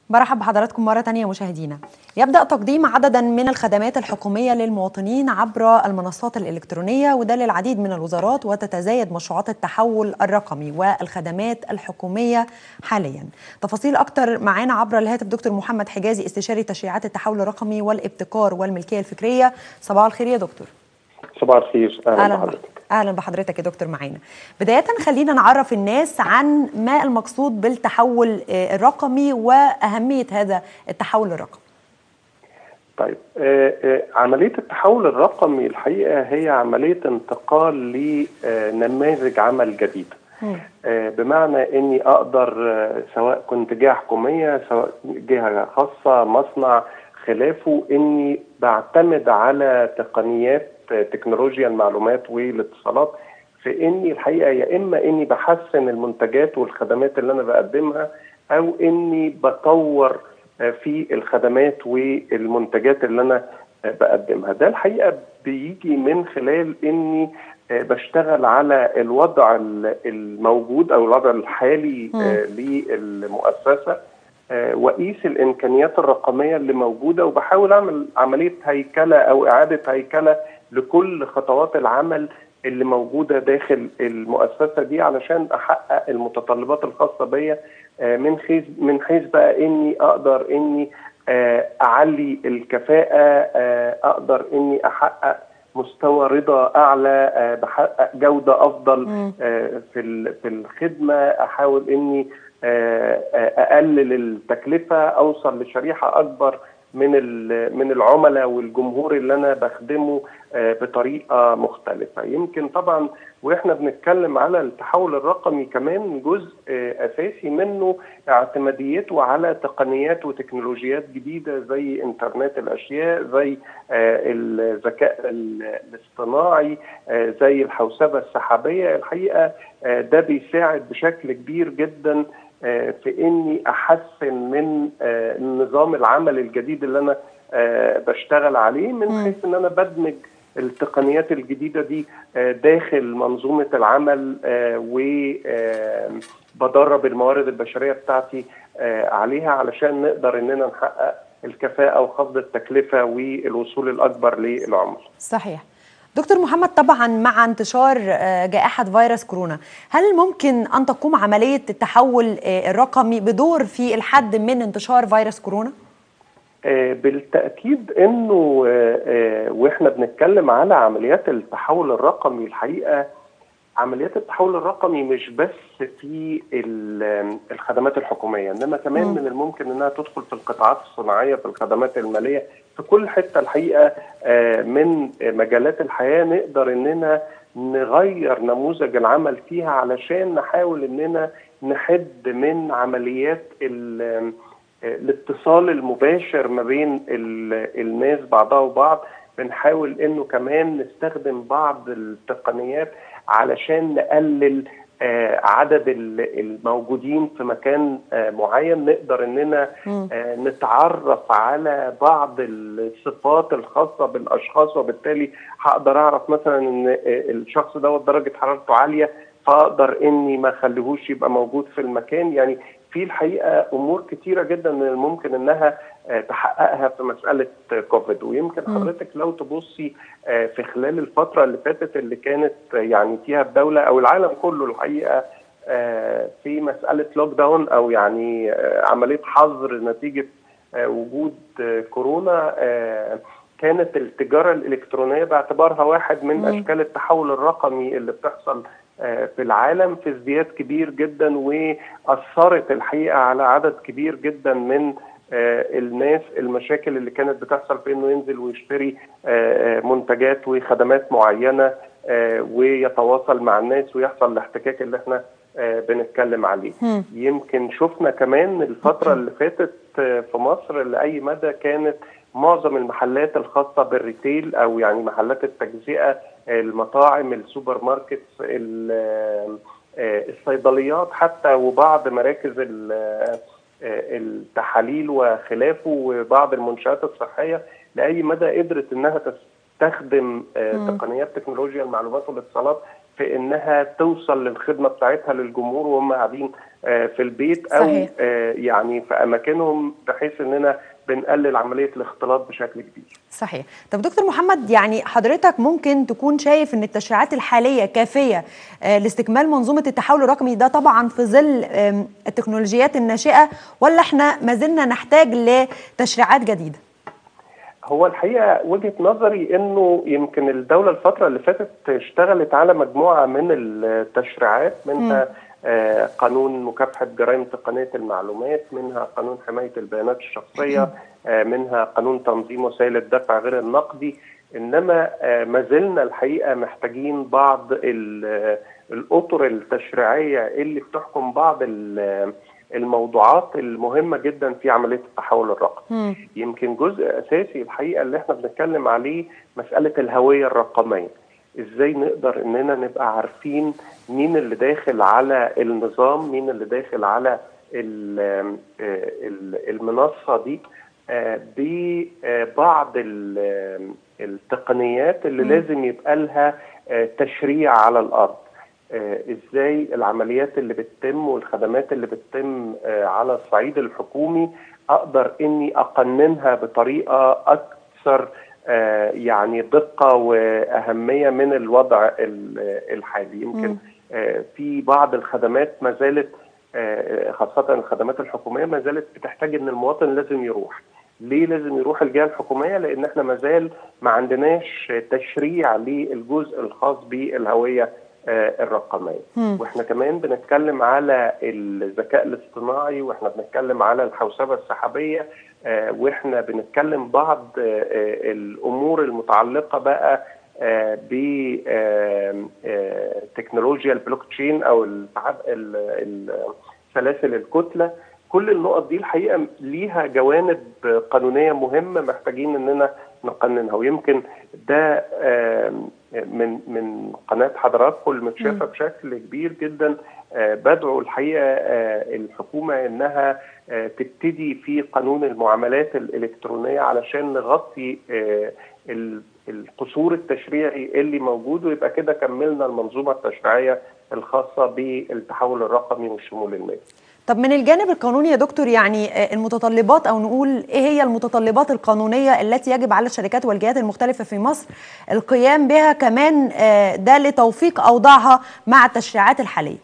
برحب بحضراتكم مرة تانية مشاهدينا يبدأ تقديم عددا من الخدمات الحكومية للمواطنين عبر المنصات الإلكترونية وده للعديد من الوزارات وتتزايد مشروعات التحول الرقمي والخدمات الحكومية حاليا تفاصيل أكتر معانا عبر الهاتف دكتور محمد حجازي استشاري تشريعات التحول الرقمي والابتكار والملكية الفكرية صباح الخير يا دكتور صباح الخير اهلا, أهلا بحضرتك اهلا بحضرتك يا دكتور معانا بدايه خلينا نعرف الناس عن ما المقصود بالتحول الرقمي واهميه هذا التحول الرقمي طيب عمليه التحول الرقمي الحقيقه هي عمليه انتقال لنماذج عمل جديده بمعنى اني اقدر سواء كنت جهه حكوميه سواء جهه خاصه مصنع خلافه اني بعتمد على تقنيات تكنولوجيا المعلومات والاتصالات في اني الحقيقه يا اما اني بحسن المنتجات والخدمات اللي انا بقدمها او اني بطور في الخدمات والمنتجات اللي انا بقدمها ده الحقيقه بيجي من خلال اني بشتغل على الوضع الموجود او الوضع الحالي للمؤسسه واقيس الامكانيات الرقميه اللي موجوده وبحاول اعمل عمليه هيكله او اعاده هيكله لكل خطوات العمل اللي موجوده داخل المؤسسه دي علشان احقق المتطلبات الخاصه بيا من حيث من حيث بقى اني اقدر اني اعلي الكفاءه اقدر اني احقق مستوى رضا اعلى بحقق جوده افضل في في الخدمه احاول اني اقلل التكلفه اوصل لشريحه اكبر من من العملاء والجمهور اللي انا بخدمه بطريقه مختلفه يمكن طبعا واحنا بنتكلم على التحول الرقمي كمان جزء اساسي منه اعتماديته على تقنيات وتكنولوجيات جديده زي انترنت الاشياء زي الذكاء الاصطناعي زي الحوسبه السحابيه الحقيقه ده بيساعد بشكل كبير جدا في اني احسن من نظام العمل الجديد اللي انا بشتغل عليه من حيث ان انا بدمج التقنيات الجديده دي داخل منظومه العمل وبدرب الموارد البشريه بتاعتي عليها علشان نقدر اننا نحقق الكفاءه وخفض التكلفه والوصول الاكبر للعملاء. صحيح. دكتور محمد طبعا مع انتشار جائحة فيروس كورونا هل ممكن أن تقوم عملية التحول الرقمي بدور في الحد من انتشار فيروس كورونا؟ بالتأكيد أنه وإحنا بنتكلم على عمليات التحول الرقمي الحقيقة عمليات التحول الرقمي مش بس في الخدمات الحكوميه انما كمان م. من الممكن انها تدخل في القطاعات الصناعيه في الخدمات الماليه في كل حته الحقيقه من مجالات الحياه نقدر اننا نغير نموذج العمل فيها علشان نحاول اننا نحد من عمليات الاتصال المباشر ما بين الناس بعضها وبعض بنحاول انه كمان نستخدم بعض التقنيات علشان نقلل آه عدد الموجودين في مكان آه معين نقدر اننا آه نتعرف على بعض الصفات الخاصه بالاشخاص وبالتالي هقدر اعرف مثلا ان الشخص دوت درجه حرارته عاليه فاقدر اني ما اخليهوش يبقى موجود في المكان يعني في الحقيقه امور كتيره جدا من الممكن انها تحققها في مساله كوفيد ويمكن حضرتك لو تبصي في خلال الفتره اللي فاتت اللي كانت يعني فيها الدوله او العالم كله الحقيقه في مساله لوك داون او يعني عمليه حظر نتيجه وجود كورونا كانت التجاره الالكترونيه باعتبارها واحد من اشكال التحول الرقمي اللي بتحصل في العالم في ازدياد كبير جدا واثرت الحقيقه على عدد كبير جدا من الناس المشاكل اللي كانت بتحصل في انه ينزل ويشتري منتجات وخدمات معينه ويتواصل مع الناس ويحصل الاحتكاك اللي احنا بنتكلم عليه يمكن شفنا كمان الفتره اللي فاتت في مصر لاي مدى كانت معظم المحلات الخاصه بالريتيل او يعني محلات التجزئه المطاعم السوبر ماركتس الصيدليات حتى وبعض مراكز التحاليل وخلافه وبعض المنشآت الصحيه لاي مدى قدرت انها تستخدم تقنيات تكنولوجيا المعلومات والاتصالات في انها توصل للخدمه بتاعتها للجمهور وهم قاعدين في البيت او صحيح. يعني في اماكنهم بحيث اننا بنقلل عمليه الاختلاط بشكل كبير. صحيح. طب دكتور محمد يعني حضرتك ممكن تكون شايف ان التشريعات الحاليه كافيه لاستكمال منظومه التحول الرقمي ده طبعا في ظل التكنولوجيات الناشئه ولا احنا ما زلنا نحتاج لتشريعات جديده؟ هو الحقيقه وجهه نظري انه يمكن الدوله الفتره اللي فاتت اشتغلت على مجموعه من التشريعات منها م. آه قانون مكافحه جرائم تقنيه المعلومات منها قانون حمايه البيانات الشخصيه آه منها قانون تنظيم وسائل الدفع غير النقدي انما آه ما زلنا الحقيقه محتاجين بعض الاطر التشريعيه اللي بتحكم بعض الموضوعات المهمة جدا في عملية التحول الرقمي يمكن جزء أساسي الحقيقة اللي احنا بنتكلم عليه مسألة الهوية الرقمية ازاي نقدر اننا نبقى عارفين مين اللي داخل على النظام مين اللي داخل على المنصة دي ببعض التقنيات اللي م. لازم يبقى لها تشريع على الأرض آه ازاي العمليات اللي بتتم والخدمات اللي بتتم آه على الصعيد الحكومي اقدر اني اقننها بطريقه اكثر آه يعني دقه واهميه من الوضع الحالي يمكن في بعض الخدمات ما زالت خاصه الخدمات الحكوميه ما زالت بتحتاج ان المواطن لازم يروح ليه لازم يروح الجهه الحكوميه؟ لان احنا ما زال ما عندناش تشريع للجزء الخاص بالهويه الرقميه مم. واحنا كمان بنتكلم على الذكاء الاصطناعي واحنا بنتكلم على الحوسبه السحابيه آه واحنا بنتكلم بعض آه الامور المتعلقه بقى آه بتكنولوجيا البلوك تشين او سلاسل الكتله كل النقط دي الحقيقه ليها جوانب قانونيه مهمه محتاجين اننا نقننها ويمكن ده من من قناه حضراتكم المتشافه بشكل كبير جدا بدعو الحقيقه الحكومه انها تبتدي في قانون المعاملات الالكترونيه علشان نغطي القصور التشريعي اللي موجود ويبقى كده كملنا المنظومه التشريعيه الخاصه بالتحول الرقمي والشمول المالي. طب من الجانب القانوني يا دكتور يعني المتطلبات او نقول ايه هي المتطلبات القانونيه التي يجب على الشركات والجهات المختلفه في مصر القيام بها كمان ده لتوفيق اوضاعها مع التشريعات الحاليه؟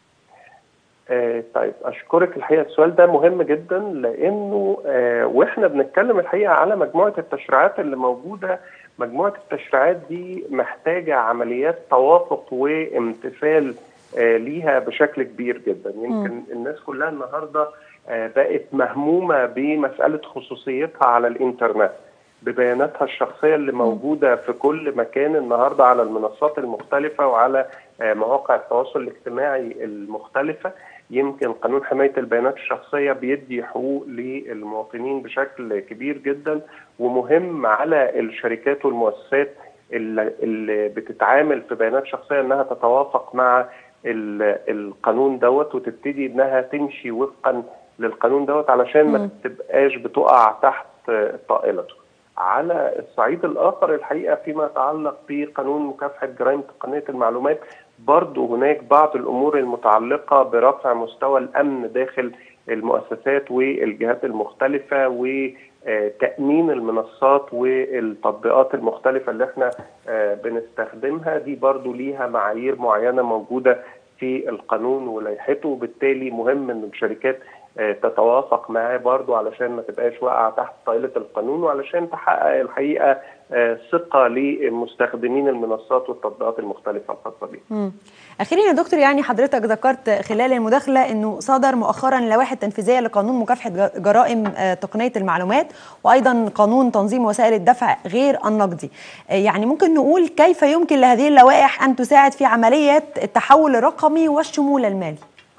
آه طيب اشكرك الحقيقه السؤال ده مهم جدا لانه آه واحنا بنتكلم الحقيقه على مجموعه التشريعات اللي موجوده مجموعه التشريعات دي محتاجه عمليات توافق وامتثال آه ليها بشكل كبير جدا يمكن م. الناس كلها النهارده آه بقت مهمومه بمساله خصوصيتها على الانترنت ببياناتها الشخصيه اللي موجوده في كل مكان النهارده على المنصات المختلفه وعلى آه مواقع التواصل الاجتماعي المختلفه يمكن قانون حمايه البيانات الشخصيه بيدي حقوق للمواطنين بشكل كبير جدا ومهم على الشركات والمؤسسات اللي, اللي بتتعامل في بيانات شخصيه انها تتوافق مع القانون دوت وتبتدي انها تمشي وفقا للقانون دوت علشان ما تبقاش بتقع تحت طائلته. على الصعيد الاخر الحقيقه فيما يتعلق بقانون مكافحه جرائم تقنيه المعلومات برضه هناك بعض الامور المتعلقه برفع مستوى الامن داخل المؤسسات والجهات المختلفه وتامين المنصات والتطبيقات المختلفه اللي احنا بنستخدمها دي برضه ليها معايير معينه موجوده في القانون ولائحته وبالتالي مهم ان الشركات تتوافق معاه برضو علشان ما تبقاش واقعه تحت طائله القانون وعلشان تحقق الحقيقه ثقه لمستخدمين المنصات والتطبيقات المختلفه الخاصه بيها. اخيرا يا دكتور يعني حضرتك ذكرت خلال المداخله انه صدر مؤخرا اللوائح التنفيذيه لقانون مكافحه جرائم تقنيه المعلومات وايضا قانون تنظيم وسائل الدفع غير النقدي. يعني ممكن نقول كيف يمكن لهذه اللوائح ان تساعد في عمليه التحول الرقمي والشمول المالي؟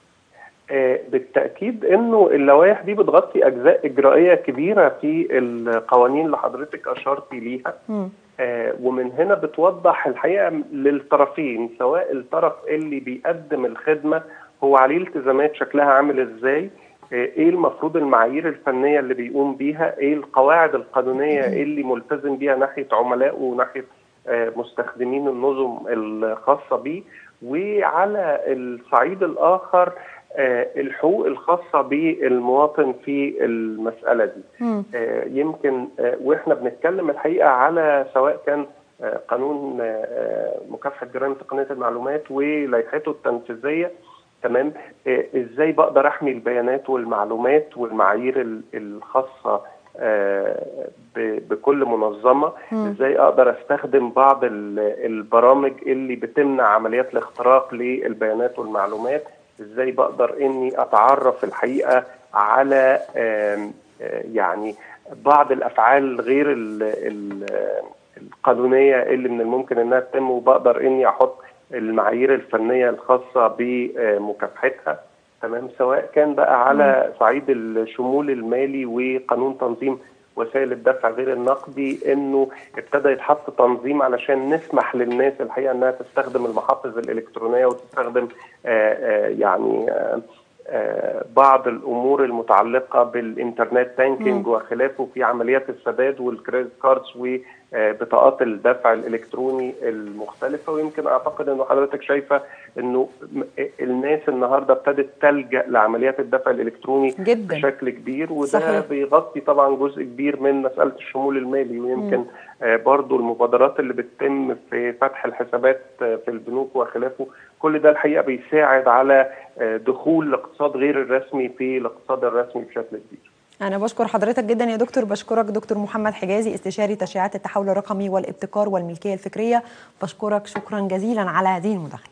بالتاكيد انه اللوائح دي بتغطي اجزاء اجرائيه كبيره في القوانين اللي حضرتك اشرتي ليها آه ومن هنا بتوضح الحقيقه للطرفين سواء الطرف اللي بيقدم الخدمه هو عليه التزامات شكلها عامل ازاي آه ايه المفروض المعايير الفنيه اللي بيقوم بيها ايه القواعد القانونيه اللي ملتزم بيها ناحيه عملائه وناحيه آه مستخدمين النظم الخاصه بيه وعلى الصعيد الاخر الحقوق الخاصه بالمواطن في المساله دي يمكن واحنا بنتكلم الحقيقه على سواء كان قانون مكافحه جرائم تقنيه المعلومات ولائحته التنفيذيه تمام ازاي بقدر احمي البيانات والمعلومات والمعايير الخاصه بكل منظمه ازاي اقدر استخدم بعض البرامج اللي بتمنع عمليات الاختراق للبيانات والمعلومات ازاي بقدر اني اتعرف الحقيقه على يعني بعض الافعال غير القانونيه اللي من الممكن انها تتم وبقدر اني احط المعايير الفنيه الخاصه بمكافحتها تمام سواء كان بقى على صعيد الشمول المالي وقانون تنظيم وسائل الدفع غير النقدي انه ابتدى يتحط تنظيم علشان نسمح للناس الحقيقه انها تستخدم المحافظ الالكترونيه وتستخدم آآ آآ يعني آآ بعض الامور المتعلقه بالانترنت بانكينج وخلافه في عمليات السداد والكريدت كاردز وبطاقات الدفع الالكتروني المختلفه ويمكن اعتقد انه حضرتك شايفه انه الناس النهارده ابتدت تلجا لعمليات الدفع الالكتروني جدا. بشكل كبير وده صحيح. بيغطي طبعا جزء كبير من مساله الشمول المالي ويمكن برضو المبادرات اللي بتتم في فتح الحسابات في البنوك وخلافه كل ده الحقيقه بيساعد على دخول الاقتصاد غير الرسمي في الاقتصاد الرسمي بشكل كبير. أنا بشكر حضرتك جدا يا دكتور بشكرك دكتور محمد حجازي استشاري تشريعات التحول الرقمي والابتكار والملكية الفكرية بشكرك شكرا جزيلا على هذه المداخلة